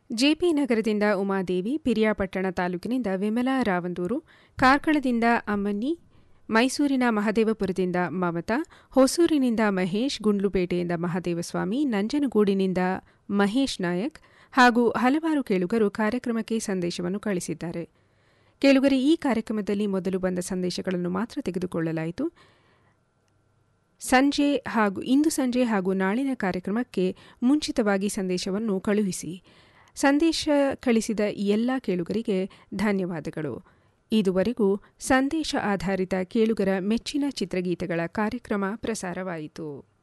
JP ನಗರದಿಂದ ಉಮಾದೇವಿ ಪಿರಿಯಾಪಟ್ಟಣ ತಾಲೂಕಿನಿಂದ ವಿಮಲಾ ರಾವಂದೂರು ಕಾರ್ಕಳದಿಂದ ಅಮ್ಮನಿ ಮೈಸೂರಿನ ಮಹದೇವಪುರದಿಂದ ಮಮತಾ ಹೊಸೂರಿನಿಂದ ಮಹೇಶ್ ಗುಂಡ್ಲುಪೇಟೆಯಿಂದ ಮಹದೇವಸ್ವಾಮಿ ನಂಜನಗೂಡಿನಿಂದ ಮಹೇಶ್ ನಾಯಕ್ ಹಾಗೂ ಹಲವಾರು ಕೇಳುಗರು ಕಾರ್ಯಕ್ರಮಕ್ಕೆ ಸಂದೇಶವನ್ನು ಕಳಿಸಿದ್ದಾರೆ ಕೇಳುಗರೆ ಈ ಕಾರ್ಯಕ್ರಮದಲ್ಲಿ ಮೊದಲು ಬಂದ ಸಂದೇಶಗಳನ್ನು ಮಾತ್ರ ತೆಗೆದುಕೊಳ್ಳಲಾಯಿತು ಸಂಜೆ ಹಾಗೂ ಇಂದು ಸಂಜೆ ಹಾಗೂ ನಾಳಿನ ಕಾರ್ಯಕ್ರಮಕ್ಕೆ ಮುಂಚಿತವಾಗಿ ಸಂದೇಶವನ್ನು ಕಳುಹಿಸಿ ಸಂದೇಶ ಕಳಿಸಿದ ಎಲ್ಲ ಕೇಳುಗರಿಗೆ ಧನ್ಯವಾದಗಳು ಇದುವರೆಗೂ ಸಂದೇಶ ಆಧಾರಿತ ಕೇಳುಗರ ಮೆಚ್ಚಿನ ಚಿತ್ರಗೀತೆಗಳ ಕಾರ್ಯಕ್ರಮ ಪ್ರಸಾರವಾಯಿತು